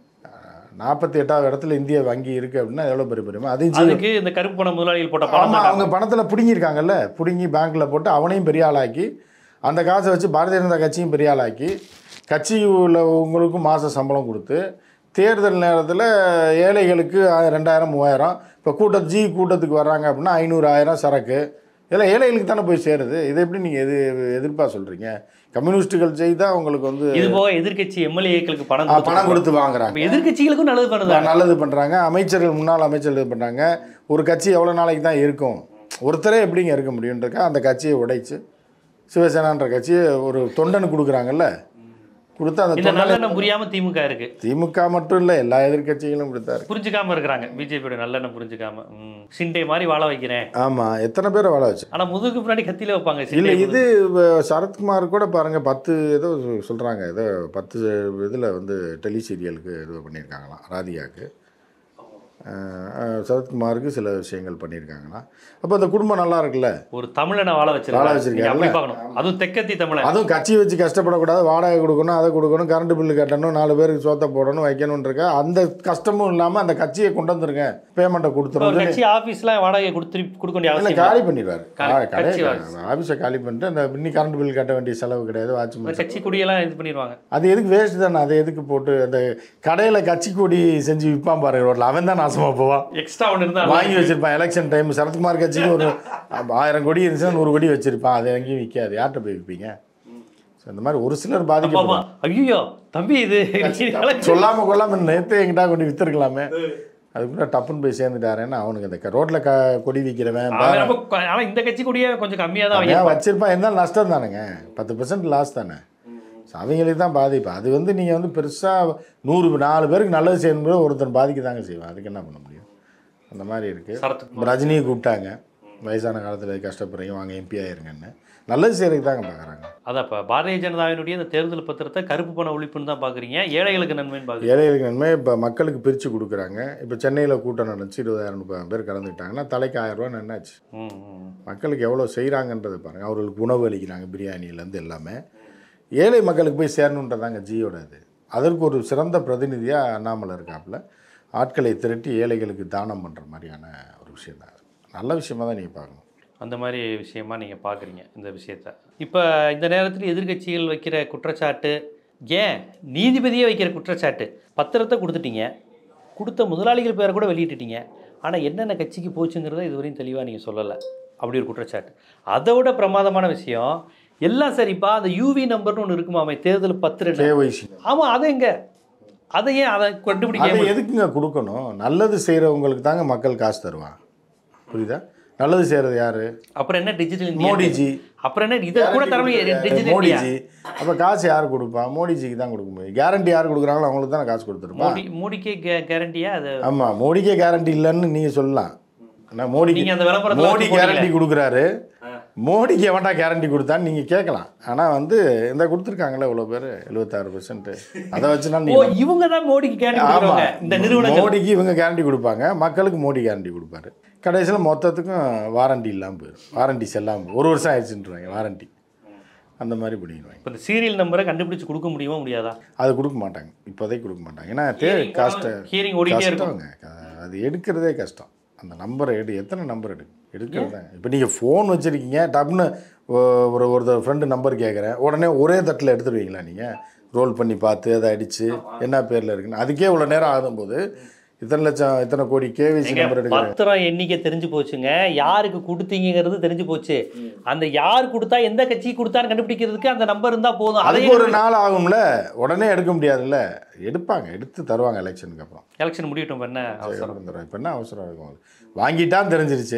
Speaker 3: நாற்பத்தி எட்டாவது இடத்துல இந்திய வங்கி இருக்குது அப்படின்னா எவ்வளோ பெரிய பெருமை அதையும் ஜீரோ
Speaker 2: அதுக்கு இந்த கருப்பு பணம் முதலாளிகள் போட்ட பணம்
Speaker 3: ஆமாம்
Speaker 2: தான்
Speaker 3: அவங்க பணத்தில் பிடுங்கியிருக்காங்கல்ல பிடுங்கி பேங்க்கில் போட்டு அவனையும் பெரிய ஆளாக்கி அந்த காசை வச்சு பாரதிய ஜனதா கட்சியும் பெரிய ஆளாக்கி கட்சி உள்ளவங்களுக்கும் மாத சம்பளம் கொடுத்து தேர்தல் நேரத்தில் ஏழைகளுக்கு ஆ- ரெண்டாயிரம் மூவாயிரம் இப்போ கூட்ட ஜி கூட்டத்துக்கு வர்றாங்க அப்படின்னா ஐநூறு ஆயிரம் சரக்கு இதெல்லாம் ஏழைகளுக்கு தானே போய் சேருது இதை எப்படி நீங்கள் எது எதிர்ப்பாக சொல்கிறீங்க கம்யூனிஸ்ட்டுகள் செய்தால் உங்களுக்கு வந்து
Speaker 2: இது போக எதிர்க்கட்சி எம்எல்ஏக்களுக்கு பணம்
Speaker 3: ஆ,
Speaker 2: கொடுத்து-
Speaker 3: பணம் கொடுத்து வாங்குறாங்க
Speaker 2: அப்ப எதிர்க்கட்சிகளுக்கும் நல்லது பண்ணுது
Speaker 3: நல்லது பண்ணுறாங்க அமைச்சர்கள் முன்னாள் அமைச்சர்கள் இது பண்ணுறாங்க ஒரு கட்சி எவ்வளோ நாளைக்கு தான் இருக்கும் ஒருத்தரே எப்படிங்க இருக்க முடியுன்றக்கா அந்த கட்சியை உடைச்சு சிவசேனான்ற கட்சியை ஒரு தொண்டன் கொடுக்குறாங்கல்ல கொடுத்து அந்த
Speaker 2: இந்த
Speaker 3: தொண்டனை
Speaker 2: நல்லெண்ணம் புரியாம திமுக இருக்கு
Speaker 3: திமுக மட்டும் இல்லை எல்லா எதிர்க்கட்சிகளும் கொடுத்தாரு
Speaker 2: புரிஞ்சுக்காம இருக்கிறாங்க பிஜேபியோட நல்லெண்ணம் புரிஞ்சுக்காம ம். சிண்டே மாதிரி வாழ வைக்கிறேன்
Speaker 3: ஆமாம் எத்தனை பேரை வாழ வச்சு
Speaker 2: ஆனா முதுகுக்கு பின்னாடி கத்தியில வைப்பாங்க
Speaker 3: இல்லை
Speaker 2: சிண்டே
Speaker 3: இது வ- சரத்குமார் கூட பாருங்க பத்து ஏதோ சொல்கிறாங்க ஏதோ பத்து இதில் வந்து டெலி சீரியலுக்கு இது பண்ணியிருக்காங்களாம் ராதிகாவுக்கு அஹ், அஹ், சரத்குமாருக்கு சில விஷயங்கள் பண்ணியிருக்காங்களா அப்போ அந்த குடும்பம் நல்லா இருக்குல்ல
Speaker 2: ஒரு தமிழனை வாழ
Speaker 3: வாழ
Speaker 2: வச்சிருக்காங்க
Speaker 3: வச்சிருக்காங்கல்ல?
Speaker 2: நீங்க அப்படி பார்க்கணும் அதுவும் தெக்கத்தி தமிழன்
Speaker 3: அதுவும் கட்சி வச்சு கஷ்டப்படக்கூடாது வாடகை கொடுக்கணும் அதை கொடுக்கணும் கரண்ட் பில்லு கட்டணும் நாலு பேருக்கு சோத்தை போடணும் வைக்கணுன்றக்க அந்த கஷ்டமும் இல்லாமல் அந்த கட்சியை கொண்டு வந்துருங்க பேமெண்ட்டை
Speaker 2: இப்ப ஒரு
Speaker 3: கொடுத்துருங்க
Speaker 2: கட்சி ஆபீஸ்ல வாடகை கொடுத்து கொடுக்க வேண்டிய
Speaker 3: இல்லை
Speaker 2: அவசியம் இல்லை.
Speaker 3: காலி பண்ணிடுவார்
Speaker 2: காலி- கட்சி
Speaker 3: ஆஃபீஸை காலி பண்ணிட்டு அந்த இன்னி கரண்ட் பில் கட்ட வேண்டிய செலவு கிடையாது
Speaker 2: அந்த
Speaker 3: வாட்ச்மேன்
Speaker 2: கட்சி குடியெல்லாம் இது பண்ணிடுவாங்க
Speaker 3: அது எதுக்கு வேஸ்ட் தானே அதை எதுக்கு போட்டு அந்த கடையில் கட்சி கொடி செஞ்சு விற்பான் பாருங்க ரோட்டில் அவன் தான் நாசமாக போவான்
Speaker 2: எக்ஸ்ட்ரா ஒன்று இருந்தா
Speaker 3: வாங்கி வச்சிருப்பான் எலெக்ஷன் டைம் சரத்குமார் கட்சிக்கு ஒரு ஆயிரம் கோடி இருந்துச்சுன்னா நூறு கோடி வச்சிருப்பான் அது எங்கேயும் விற்காது யார்கிட்ட போய் விற்பீங்க ஸோ இந்த மாதிரி ஒரு சிலர்
Speaker 2: ஆமா
Speaker 3: பாதிக்கப்படுவாங்க
Speaker 2: ஐயோ தம்பி இது
Speaker 3: சொல்லாம கொள்ளாம நேத்தே எங்கிட்ட கொண்டு வித்துருக்கலாமே அதுக்குள்ள டப்புன்னு போய் சேர்ந்துட்டாரேன்னா அவனுக்கு அந்த ரோட்ல க கொடி விற்கிறவன்
Speaker 2: அவன் ரொம்ப கொ- ஆனா இந்த கட்சி கூடயே கொஞ்சம் கம்மியா தான்
Speaker 3: அவன்
Speaker 2: வாங்கியிருப்பான்.
Speaker 3: வச்சிருப்பான் இருந்தாலும் நஷ்டம் தானுங்க பத்து பர்சன்ட் லாஸ் தானே So அவங்களுக்கு தான் பாதிப்பு அது வந்து நீங்கள் வந்து பெருசாக நூறு நாலு பேருக்கு நல்லது செய்யணும் ஒருத்தர் பாதிக்க தாங்க செய்வான் அதுக்கு என்ன பண்ண முடியும் அந்த மாதிரி இருக்குது
Speaker 2: சரத்குமார்
Speaker 3: ரஜினியை கூப்பிட்டாங்க வயசான காலத்தில் கஷ்டப்படுறீங்க வாங்க எம்பி ஆயிருங்கன்னு நல்லது செய்யறதுக்கு தாங்க பார்க்குறாங்க
Speaker 2: அதான் இப்போ பாரதிய ஜனதாவினுடைய இந்த தேர்தல் பத்திரத்தை கருப்பு பண ஒழிப்புன்னு தான் பாக்குறீங்க ஏழைகளுக்கு நன்மைன்னு பாக்குறீங்க
Speaker 3: ஏழைகளுக்கு நன்மை இப்போ மக்களுக்கு பிரித்து கொடுக்குறாங்க இப்போ சென்னையில் கூட்டம் நடந்துச்சு இருபதாயிரம் முப்பதாயிரம் பேர் கலந்துக்கிட்டாங்கன்னா தலைக்கு ஆயிரம் ரூபா என்னாச்சு
Speaker 2: ம், ம்.
Speaker 3: மக்களுக்கு எவ்வளோ செய்கிறாங்கன்றது பாருங்கள் அவர்களுக்கு உணவு அளிக்கிறாங்க பிரியாணிலேருந்து எல்லாமே ஏழை மக்களுக்கு போய் சேரணுன்றதாங்க ஜியோட இது அதற்கு ஒரு சிறந்த பிரதிநிதியாக அண்ணாமலை இருக்காப்புல ஆட்களை திரட்டி ஏழைகளுக்கு தானம் பண்ணுற மாதிரியான ஒரு விஷயம் தான் அது நல்ல விஷயமா தான் நீங்கள் பார்க்கணும்
Speaker 2: அந்த மாதிரி விஷயமா நீங்கள் பார்க்குறீங்க இந்த விஷயத்த இப்போ இந்த நேரத்தில் எதிர்க்கட்சிகள் வைக்கிற குற்றச்சாட்டு ஏன் நீதிபதியே வைக்கிற குற்றச்சாட்டு பத்திரத்தை கொடுத்துட்டீங்க கொடுத்த முதலாளிகள் பேரை கூட வெளியிட்டுட்டீங்க ஆனால் என்னென்ன கட்சிக்கு போச்சுங்கிறத இதுவரையும் தெளிவாக நீங்கள் சொல்லலை அப்படி ஒரு குற்றச்சாட்டு அதை விட பிரமாதமான விஷயம் எல்லாம் சரிப்பா அந்த யூவி நம்பர்னு ஒன்று இருக்குமாமே தேர்தல் பத்திரம்
Speaker 3: கேஒய்சி
Speaker 2: ஆமாம் அதை எங்க அதை ஏன் அதை
Speaker 3: அதை
Speaker 2: கண்டுபிடிக்க
Speaker 3: எதுக்குங்க கொடுக்கணும் நல்லது செய்கிறவங்களுக்கு தாங்க மக்கள் காசு தருவான் புரியுதா நல்லது செய்கிறது யாரு
Speaker 2: அப்புறம் என்ன டிஜிட்டல் இந்தியா
Speaker 3: மோடிஜி
Speaker 2: அப்புறம் என்ன இதை கூட தர டிஜிட்டல் இந்தியா
Speaker 3: மோடிஜி அப்போ காசு யார் கொடுப்பா மோடிஜிக்கு தான் கொடுக்க முடியும் கேரண்டி யார் கொடுக்குறாங்களோ அவங்களுக்கு தானே காசு கொடுத்துருப்பா
Speaker 2: மோடி மோடிக்கே கே- கேரண்டியா அது
Speaker 3: ஆமாம் மோடிக்கே கேரண்டி இல்லைன்னு நீங்கள் சொல்லலாம் ஆனால் மோடி
Speaker 2: நீங்க அந்த விளம்பரத்துல
Speaker 3: மோடி
Speaker 2: வச்சு
Speaker 3: கேரண்டி கொடுக்குறாரு மோடிக்கு எவன்டா கேரண்டி கொடுத்தான்னு நீங்கள் கேட்கலாம் ஆனால் வந்து இந்த கொடுத்துருக்காங்களே இவ்வளோ பேர் எழுபத்தாறு பெர்சன்ட் அதை வச்சுனா
Speaker 2: ஓ
Speaker 3: நீங்கள்
Speaker 2: இவங்க தான் மோடிக்கு கேரண்டி
Speaker 3: ஆமா
Speaker 2: கொடுக்குறாங்க இந்த நிறுவனங்கள்
Speaker 3: மோடிக்கு இவங்க கேரண்டி கொடுப்பாங்க மக்களுக்கு மோடி கேரண்டி கொடுப்பாரு கடைசியில் மொத்தத்துக்கும் வாரண்டி இல்லாமல் போயிடும் வாரண்டி செல்லாமல் ஒரு வருஷம் ஆயிடுச்சுன்றாங்க வாரண்டி அந்த மாதிரி பண்ணிடுவாங்க
Speaker 2: இப்போ இந்த சீரியல் நம்பரை கண்டுபிடிச்சு கொடுக்க முடியுமா முடியாதா
Speaker 3: அது கொடுக்க மாட்டாங்க இப்போதைக்கு கொடுக்க மாட்டாங்க ஏன்னா தே காஸ்ட்டு
Speaker 2: ஹியரிங் ஓடிட்டே இருக்கும்
Speaker 3: கஷ்டங்க க- அது எடுக்கிறதே கஷ்டம் அந்த நம்பரை எடு எத்தனை நம்பர் எடு எடுக்கிறது இப்போ நீங்கள் ஃபோன் வச்சுருக்கீங்க டப்னு ஒ- ஒரு ஒருத்தர் ஃப்ரெண்டு நம்பர் கேட்குறேன் உடனே ஒரே தட்டில் எடுத்துடுவீங்களா நீங்கள் ரோல் பண்ணி பார்த்து அதை அடித்து என்ன பேரில் இருக்குன்னு அதுக்கே இவ்வளோ நேரம் ஆகும்போது இத்தனை லட்சம் இத்தனை கோடி கேவிசி
Speaker 2: எங்க
Speaker 3: நம்பர் எடுக்கிறேன்
Speaker 2: பத்திரம் எண்ணிக்கை தெரிஞ்சு போச்சுங்க யாருக்கு கொடுத்தீங்கிறது தெரிஞ்சு போச்சு அந்த யார் கொடுத்தா எந்த கட்சி கொடுத்தான்னு கண்டுபிடிக்கிறதுக்கு அந்த நம்பர் இருந்தா போதும்
Speaker 3: அதுக்கு
Speaker 2: அதையே
Speaker 3: ஒரு நாள் ஆகும்ல உடனே எடுக்க முடியாதுல்ல எடுப்பாங்க எடுத்து தருவாங்க எலெக்ஷனுக்கு அப்புறம்
Speaker 2: எலெக்ஷன் முடியட்டும் இப்ப என்ன அவசரம்
Speaker 3: தருவாங்க இப்போ என்ன அவசரம் இருக்கும் உங்களுக்கு வாங்கிட்டான் தெரிஞ்சிருச்சு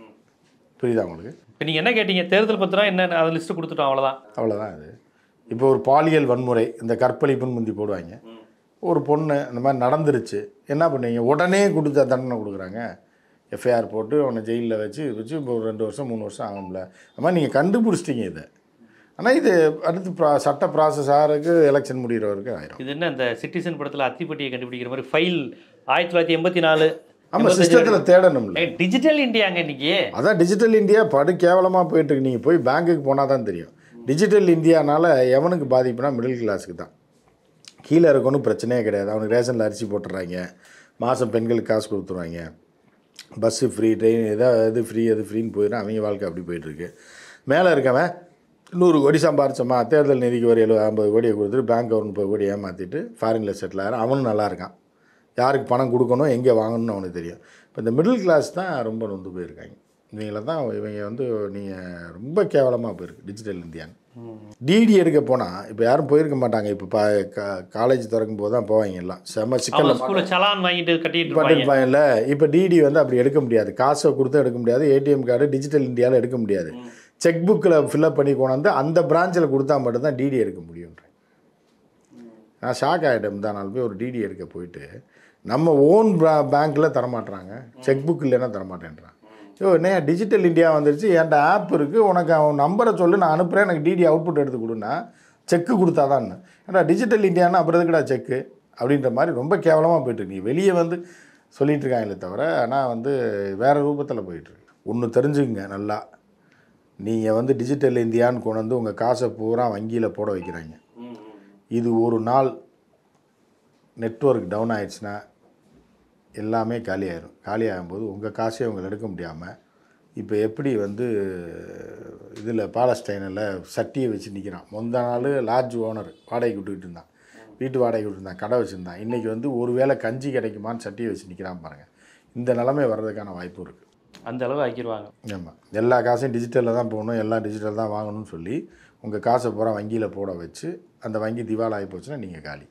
Speaker 3: புரியுதா உங்களுக்கு
Speaker 2: இப்போ நீங்க என்ன கேட்டீங்க தேர்தல் பத்திரம் என்ன அதை லிஸ்ட் கொடுத்துட்டோம் அவ்வளவுதான்
Speaker 3: அவ்வளோதான் அது இப்போ ஒரு பாலியல் வன்முறை இந்த கற்பழிப்புன்னு முந்தி போடுவாங்க ஒரு பொண்ணு இந்த மாதிரி நடந்துருச்சு என்ன பண்ணுவீங்க உடனே கொடுத்த தண்டனை கொடுக்குறாங்க எஃப்ஐஆர் போட்டு அவனை ஜெயிலில் வச்சு வச்சு இப்போ ஒரு ரெண்டு வருஷம் மூணு வருஷம் ஆகும்ல அது மாதிரி நீங்கள் கண்டுபிடிச்சிட்டீங்க இதை ஆனால் இது அடுத்து ப்ரா சட்ட ப்ராசஸ் ஆகிறதுக்கு எலெக்ஷன் முடிகிற வரைக்கும் ஆயிரும்
Speaker 2: இது என்ன இந்த சிட்டிசன் படத்துல அத்திப்பட்டியை கண்டுபிடிக்கிற மாதிரி ஃபைல் ஆயிரத்தி தொள்ளாயிரத்தி எண்பத்தி நாலு
Speaker 3: ஆமாம் சிஸ்டத்தில் தேடணும்ல
Speaker 2: டிஜிட்டல் இந்தியாங்க இன்னைக்கு
Speaker 3: அதான் டிஜிட்டல் இந்தியா படு கேவலமாக போயிட்டுருக்கு நீங்கள் போய் பேங்க்குக்கு போனால் தான் தெரியும் டிஜிட்டல் இந்தியானால எவனுக்கு பாதிப்புனா மிடில் கிளாஸுக்கு தான் கீழே இருக்கணும் பிரச்சனையே கிடையாது அவனுக்கு ரேஷனில் அரிசி போட்டுடுறாங்க மாதம் பெண்களுக்கு காசு கொடுத்துருவாங்க பஸ்ஸு ஃப்ரீ ட்ரெயின் எதோ எது ஃப்ரீ எது ஃப்ரீன்னு போயிடும் அவங்க வாழ்க்கை அப்படி போயிட்டுருக்கு மேலே இருக்கவன் நூறு கோடி சம்பாரிச்சோமா தேர்தல் நிதிக்கு ஒரு எழுபது ஐம்பது கோடியை கொடுத்துட்டு பேங்க் ஒரு முப்பது கோடி ஏமாற்றிட்டு ஃபாரினில் செட்டில் ஆகிறான் அவனும் நல்லா இருக்கான் யாருக்கு பணம் கொடுக்கணும் எங்கே வாங்கணும்னு அவனுக்கு தெரியும் இப்போ இந்த மிடில் கிளாஸ் தான் ரொம்ப நொந்து போயிருக்காங்க இவங்கள தான் இவங்க வந்து நீங்கள் ரொம்ப கேவலமாக போயிருக்கு டிஜிட்டல் இந்தியான்னு டிடி எடுக்க போனால் இப்போ யாரும் போயிருக்க மாட்டாங்க இப்போ பா காலேஜ் திறக்கும் போது தான் போவாங்க எல்லாம் செம்ம சிக்கல்
Speaker 2: அவங்க ஸ்கூல்ல சலான் வாங்கிட்டு கட்டிட்டு இருப்பாங்க
Speaker 3: பட்டன் பயனில் இப்போ டிடி வந்து அப்படி எடுக்க முடியாது காசை கொடுத்து எடுக்க முடியாது ஏடிஎம் கார்டு டிஜிட்டல் இந்தியாவில் எடுக்க முடியாது செக் புக்கில் ஃபில்அப் பண்ணி கொண்டாந்து அந்த பிரான்ச்சில் கொடுத்தா மட்டும்தான் டிடி எடுக்க முடியுன்றேன் நான் ஷாக் ஆகிட்டேன் தான் நாள் போய் ஒரு டிடி எடுக்க போயிட்டு நம்ம ஓன் பேங்க்கில் தரமாட்டுறாங்க செக் புக் இல்லைன்னா தரமாட்டேன்றான் யோ என்ன டிஜிட்டல் இந்தியா வந்துருச்சு என்கிட்ட ஆப் இருக்குது உனக்கு அவன் நம்பரை சொல்லு நான் அனுப்புகிறேன் எனக்கு டிடி அவுட்புட் எடுத்து கொடுன்னா செக்கு கொடுத்தாதான் ஏன்னா டிஜிட்டல் இந்தியான்னா அப்புறம் எதுக்குடா செக்கு அப்படின்ற மாதிரி ரொம்ப கேவலமாக போயிட்டுருக்கு நீ வெளியே வந்து சொல்லிட்டு இருக்காங்களே தவிர ஆனால் வந்து வேறு ரூபத்தில் போயிட்டுருக்கு ஒன்று தெரிஞ்சுக்குங்க நல்லா நீங்கள் வந்து டிஜிட்டல் இந்தியான்னு கொண்டு வந்து உங்கள் காசை பூரா வங்கியில் போட வைக்கிறாங்க இது ஒரு நாள் நெட்வொர்க் டவுன் ஆயிடுச்சுன்னா எல்லாமே காலியாயிரும் காலியாகும்போது உங்கள் காசே அவங்க எடுக்க முடியாமல் இப்போ எப்படி வந்து இதில் பாலஸ்டைனில் சட்டியை வச்சு நிற்கிறான் முந்தா நாள் லாட்ஜ் ஓனர் வாடகைக்கு விட்டுக்கிட்டு இருந்தான் வீட்டு வாடகை விட்டுருந்தான் கடை வச்சுருந்தான் இன்றைக்கி வந்து ஒரு வேளை கஞ்சி கிடைக்குமான்னு சட்டியை வச்சு நிற்கிறான் பாருங்கள் இந்த நிலைமை வர்றதுக்கான வாய்ப்பு இருக்குது
Speaker 2: அந்த அளவு ஆக்கிடுவாங்க
Speaker 3: ஆமாம் எல்லா காசையும் டிஜிட்டலில் தான் போகணும் எல்லாம் டிஜிட்டல் தான் வாங்கணும்னு சொல்லி உங்கள் காசை பூரா வங்கியில் போட வச்சு அந்த வங்கி திவால் ஆகி போச்சுன்னா நீங்கள் காலி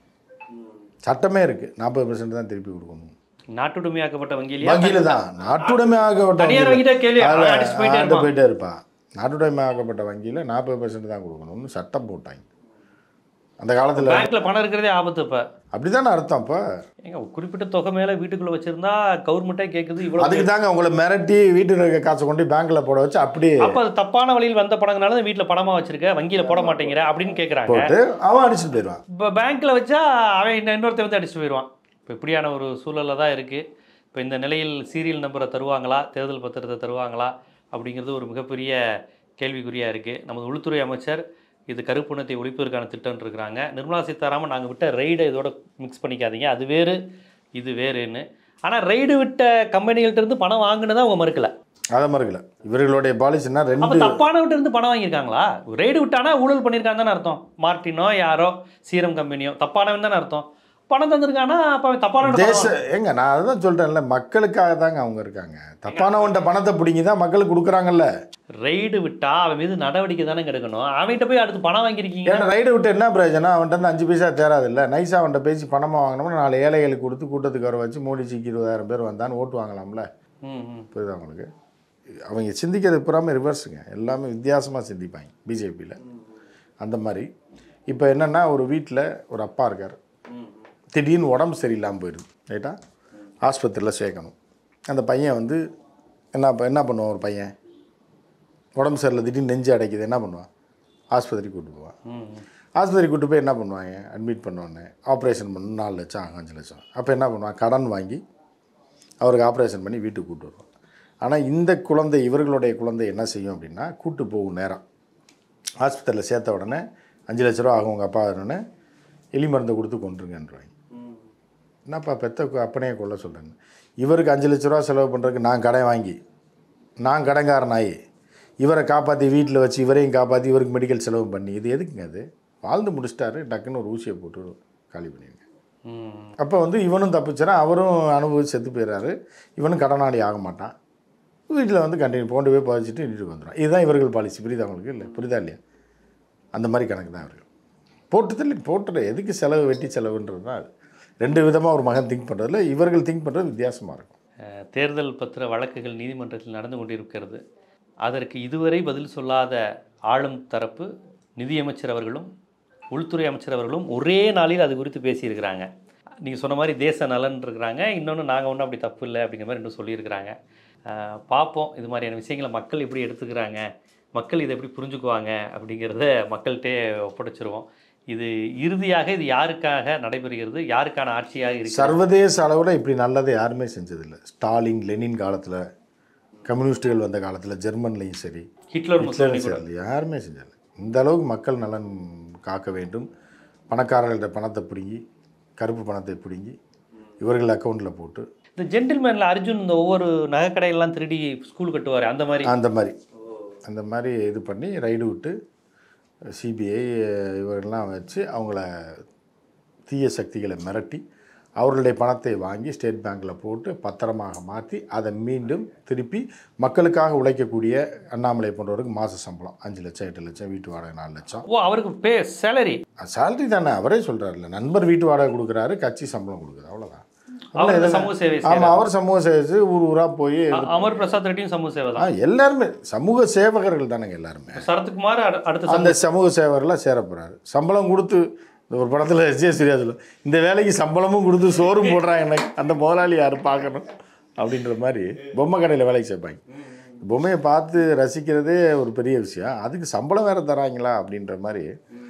Speaker 3: சட்டமே இருக்குது நாற்பது பர்சன்ட் தான் திருப்பி கொடுக்கணும்
Speaker 2: நாட்டுடைமையாக்கப்பட்ட வங்கியிலேயே
Speaker 3: வங்கியில் தான் நாட்டுடைமை ஆகப்பட்ட
Speaker 2: தனியார்
Speaker 3: வங்கியில-
Speaker 2: வங்கிட்ட கேள்வி
Speaker 3: அதுல
Speaker 2: அடிச்சு போயிட்டே
Speaker 3: ஆண்டு
Speaker 2: இருப்பான்.
Speaker 3: போயிட்டே இருப்பான் நாட்டுடைமை ஆக்கப்பட்ட வங்கியில் நாற்பது பர்சன்ட் தான் கொடுக்கணும்னு சட்டம் போட்டாங்க அந்த காலத்தில்
Speaker 2: பேங்க்ல பணம் இருக்கிறதே ஆபத்து இப்ப
Speaker 3: அப்படி தானே அர்த்தம் இப்போ
Speaker 2: ஏங்க ஒரு குறிப்பிட்ட தொகை மேல வீட்டுக்குள்ள வச்சிருந்தா கவர்மெண்ட்டே கேக்குது இவ்வளவு
Speaker 3: அதுக்கு தாங்க உங்களை மிரட்டி வீட்டில் இருக்க காசை கொண்டு பேங்க்கில் போட வச்சு அப்படியே
Speaker 2: அப்ப அது தப்பான வழியில் வந்த பணங்கனால தான் வீட்டுல பணமா வச்சிருக்க வங்கியில போட மாட்டேங்கிற அப்படின்னு கேக்குறாங்க
Speaker 3: போட்டு அவன் அடிச்சுட்டு போயிடுவான்
Speaker 2: இப்போ பேங்க்ல வச்சா அவன் இன்ன- இன்னொருத்தன் வந்து அடிச்சு போயிடுவான் இப்போ இப்படியான ஒரு சூழல்ல தான் இருக்கு இப்போ இந்த நிலையில் சீரியல் நம்பரை தருவாங்களா தேர்தல் பத்திரத்தை தருவாங்களா அப்படிங்கிறது ஒரு மிகப்பெரிய கேள்விக்குறியா இருக்கு நமது உள்துறை அமைச்சர் இது கருப்பணத்தை ஒழிப்பதற்கான திட்டம் இருக்கிறாங்க நிர்மலா சீதாராமன் நாங்கள் விட்ட ரெய்டை இதோட மிக்ஸ் பண்ணிக்காதீங்க அது வேறு இது வேறுன்னு ஆனால் ரைடு விட்ட கம்பெனிகள்ட்ட இருந்து பணம் வாங்கினதை அவங்க மறுக்கல
Speaker 3: அதை மறுக்கல இவர்களுடைய பாலிசின்னா
Speaker 2: அப்போ
Speaker 3: ரெண்டு
Speaker 2: தப்பானவர்கிட்ட இருந்து பணம் வாங்கியிருக்காங்களா ரைடு விட்டானா ஊழல் பண்ணியிருக்காங்க தானே அர்த்தம் மார்ட்டினோ யாரோ சீரம் கம்பெனியோ தப்பானவன் தானே அர்த்தம் பணம் தந்திருக்கானா அப்போ அவன் தப்பானவன்
Speaker 3: தேச ஏங்க நான் அதுதான் சொல்கிறேன்ல மக்களுக்காக தாங்க அவங்க இருக்காங்க தப்பானவன்ட்ட பணத்தை பிடிங்கி தான் மக்களுக்கு கொடுக்குறாங்கல்ல
Speaker 2: ரைடு விட்டா அவன் மீது நடவடிக்கை தானே எடுக்கணும் அவன்கிட்ட போய் அடுத்து பணம் வாங்கியிருக்கீங்க
Speaker 3: ஏன்னா ரைடு விட்டு என்ன பிரயோஜனம் அவன்கிட்ட இருந்து அஞ்சு பைசா தேராது இல்லை நைஸாக அவன்கிட்ட பேசி பணமாக வாங்கினோம்னா நாலு ஏழைகளுக்கு கொடுத்து கூட்டத்துக்கு வர வச்சு மோடிஜிக்கு இருபதாயிரம் பேர் வந்தான்னு ஓட்டு வாங்கலாம்ல
Speaker 2: ம் ம்
Speaker 3: புரியுதா உங்களுக்கு அவங்க சிந்திக்கிறது புறாமல் ரிவர்ஸுங்க எல்லாமே வித்தியாசமாக சிந்திப்பாங்க பிஜேபியில் அந்த மாதிரி இப்போ என்னென்னா ஒரு வீட்டில் ஒரு அப்பா இருக்கார் திடீர்னு உடம்பு சரியில்லாமல் போயிடுது ரைட்டா ஆஸ்பத்திரியில் சேர்க்கணும் அந்த பையன் வந்து என்ன ப- என்ன பண்ணுவான் ஒரு பையன் உடம்பு சரியில்லை திடீர்னு நெஞ்சு அடைக்குது என்ன பண்ணுவான் ஆஸ்பத்திரிக்கு கூட்டு போவான்
Speaker 2: ம்
Speaker 3: ஆஸ்பத்திரி கூட்டு போய் என்ன பண்ணுவாங்க அட்மிட் பண்ணோடனே ஆப்ரேஷன் பண்ணணும் நாலு லட்சம் ஆகும் அஞ்சு லட்சம் அப்போ என்ன பண்ணுவான் கடன் வாங்கி அவருக்கு ஆப்ரேஷன் பண்ணி வீட்டுக்கு கூட்டு வருவான் ஆனால் இந்த குழந்தை இவர்களுடைய குழந்தை என்ன செய்யும் அப்படின்னா கூட்டு போகும் நேரம் ஆஸ்பத்திரியில் சேர்த்த உடனே அஞ்சு லட்ச ரூபா ஆகும் உங்கள் அப்பா உடனே எலி மருந்தை கொடுத்து கொண்டுருங்கன்றவாங்க என்னப்பா பெத்த கு- அப்பனையே கொள்ள சொல்கிறேன்னு இவருக்கு அஞ்சு லட்ச ரூபா செலவு பண்ணுறதுக்கு நான் கடன் வாங்கி நான் கடன்காரன் ஆகி இவரை காப்பாற்றி வீட்டில் வச்சு இவரையும் காப்பாற்றி இவருக்கு மெடிக்கல் செலவு பண்ணி இது எதுக்குங்க அது வாழ்ந்து முடிச்சிட்டாரு டக்குன்னு ஒரு ஊசியை போட்டு காலி பண்ணிடுங்க
Speaker 2: ம்
Speaker 3: அப்போ வந்து இவனும் தப்பிச்சுனா அவரும் அனுபவிச்சு செத்து போயிடுறாரு இவனும் கடனாளி ஆக மாட்டான் வீட்டில் வந்து கண்டினியூ கொண்டு போய் பதிச்சுட்டு வீட்டுக்கு வந்துடும் இதுதான் இவர்கள் பாலிசி புரியுதா உங்களுக்கு இல்லை புரியுதா இல்லையா அந்த மாதிரி கணக்கு தான் இவர்கள் போட்டு தள்ளி போட்டுற எதுக்கு செலவு வெட்டி செலவுன்றது தான் அது ரெண்டு விதமாக ஒரு மகன் திங்க் பண்ணுறதுல இவர்கள் திங்க் பண்ணுறது வித்தியாசமாக இருக்கும்
Speaker 2: அஹ், தேர்தல் பத்திர வழக்குகள் நீதிமன்றத்தில் நடந்து கொண்டிருக்கிறது அதற்கு இதுவரை பதில் சொல்லாத ஆளும் தரப்பு நிதியமைச்சர் அவர்களும் உள்துறை அமைச்சர் அவர்களும் ஒரே நாளில் அது குறித்து பேசியிருக்கிறாங்க நீங்கள் சொன்ன மாதிரி தேச நலன் இருக்கிறாங்க இன்னொன்று நாங்கள் ஒன்றும் அப்படி தப்பு இல்லை அப்படிங்கிற மாதிரி ரெண்டும் சொல்லியிருக்கிறாங்க அஹ், பார்ப்போம் இது மாதிரியான விஷயங்களை மக்கள் எப்படி எடுத்துக்கிறாங்க மக்கள் இதை எப்படி புரிஞ்சுக்குவாங்க அப்படிங்கிறத மக்கள்கிட்டே ஒப்படைச்சிருவோம் இது இறுதியாக இது யாருக்காக நடைபெறுகிறது யாருக்கான ஆட்சியாக இருக்கு
Speaker 3: சர்வதேச அளவில் இப்படி நல்லதை யாருமே செஞ்சதில்லை ஸ்டாலின் லெனின் காலத்தில் கம்யூனிஸ்டுகள் வந்த காலத்தில் ஜெர்மன்லையும் சரி
Speaker 2: ஹிட்லர் முசோலினி
Speaker 3: ஹிட்லரும் சரி யாருமே செஞ்சதில்லை இந்த அளவுக்கு மக்கள் நலன் காக்க வேண்டும் பணக்காரர்கள்ட்ட பணத்தை பிடுங்கி கருப்பு பணத்தை பிடுங்கி இவர்கள் அக்கௌண்ட்டில் போட்டு
Speaker 2: இந்த ஜென்டில்மேனில் அர்ஜுன் இந்த ஒவ்வொரு நகைக்கடையெல்லாம் திருடி ஸ்கூல் கட்டுவார் அந்த மாதிரி
Speaker 3: அந்த மாதிரி அந்த மாதிரி இது பண்ணி ரைடு விட்டு சிபிஐ இவர்கள்லாம் வச்சு அவங்கள தீய சக்திகளை மிரட்டி அவர்களுடைய பணத்தை வாங்கி ஸ்டேட் பேங்க்கில் போட்டு பத்திரமாக மாற்றி அதை மீண்டும் திருப்பி மக்களுக்காக உழைக்கக்கூடிய அண்ணாமலை போன்றவருக்கு மாத சம்பளம் அஞ்சு லட்சம் எட்டு லட்சம் வீட்டு வாடகை நாலு லட்சம்
Speaker 2: ஓ அவருக்கு பே சேலரி
Speaker 3: சேலரி தானே அவரே சொல்கிறாருல்ல நண்பர் வீட்டு வாடகை கொடுக்குறாரு கட்சி சம்பளம் கொடுக்குது அவ்வளோதான்
Speaker 2: அவர் இந்த சமூக சேவை
Speaker 3: ஆமாம்
Speaker 2: செய்யறார்.
Speaker 3: அவர் சமூக சேவை ஊர் ஊராக போய்
Speaker 2: அ- அமர் பிரசாத் ரெட்டியும் சமூக சேவை
Speaker 3: ஆ,
Speaker 2: தான்
Speaker 3: எல்லாருமே சமூக சேவகர்கள் தானேங்க எல்லாருமே
Speaker 2: சரத்குமார் அடு- அடுத்த சமூக
Speaker 3: அந்த சமூக சேவகர்லாம் சேர போகிறாரு சம்பளம் கொடுத்து இந்த ஒரு படத்தில் எஸ் ஜே சூர்யா சொல்லும் இந்த வேலைக்கு சம்பளமும் கொடுத்து சோறும் போடுறாங்க எனக்கு அந்த முதலாளி யார் பார்க்கணும் அப்படின்ற மாதிரி பொம்மை கடையில் வேலைக்கு சேர்ப்பாங்க பொம்மையை பார்த்து ரசிக்கிறதே ஒரு பெரிய விஷயம் அதுக்கு சம்பளம் வேறு தராங்களா அப்படின்ற மாதிரி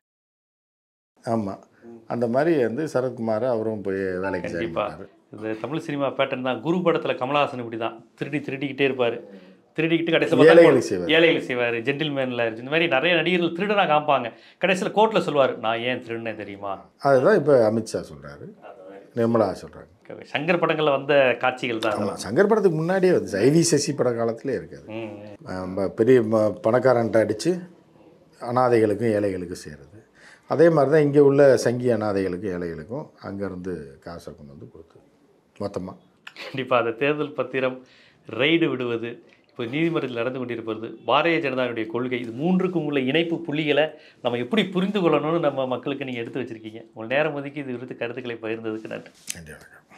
Speaker 3: ஆமாம் அந்த மாதிரி வந்து சரத்குமார் அவரும் போய் வேலைக்கு
Speaker 2: கண்டிப்பா
Speaker 3: சேர்ப்பாரு
Speaker 2: இந்த தமிழ் சினிமா பேட்டர்ன் தான் குரு படத்துல கமலஹாசன் இப்படி தான் திருடி திருடிக்கிட்டே இருப்பாரு திருடிக்கிட்டு கடைசியில்
Speaker 3: ஏழைகளுக்கு செய்வார்.
Speaker 2: ஏழைகளுக்கு செய்வார் ஜென்டில்மேனில் இந்த மாதிரி நிறைய நடிகர்கள் திருடனா காமிப்பாங்க கடைசியில் கோர்ட்டில் சொல்லுவார் நான் ஏன் திருடினேன் தெரியுமா
Speaker 3: அதுதான் இப்போ அமித்ஷா சொல்கிறாரு நிர்மலா சொல்கிறாங்க
Speaker 2: சங்கர் படங்களில் வந்த காட்சிகள் தான்
Speaker 3: ஆமாம் சங்கர் படத்துக்கு முன்னாடியே வந்து ஐவி சசி பட காலத்திலே இருக்காது
Speaker 2: ம்
Speaker 3: ம- பெரிய ம- பணக்காரன்ட்ட அடித்து அனாதைகளுக்கும் ஏழைகளுக்கும் சேருது அதே மாதிரி தான் இங்கே உள்ள சங்கி அனாதைகளுக்கும் ஏழைகளுக்கும் அங்கேருந்து காசை கொண்டு வந்து கொடுத்து மொத்தமாக
Speaker 2: கண்டிப்பாக அந்த தேர்தல் பத்திரம் ரைடு விடுவது இப்போ நீதிமன்றத்தில் நடந்து கொண்டிருப்பது பாரதிய ஜனதாவுடைய கொள்கை இது மூன்றுக்கும் உள்ள இணைப்பு புள்ளிகளை நம்ம எப்படி புரிந்து கொள்ளணும்னு நம்ம மக்களுக்கு நீங்கள் எடுத்து வச்சிருக்கீங்க உங்கள் நேரம் ஒதுக்கி இது குறித்து கருத்துக்களை பகிர்ந்ததுக்கு நன்றி
Speaker 3: நன்றி வணக்கம்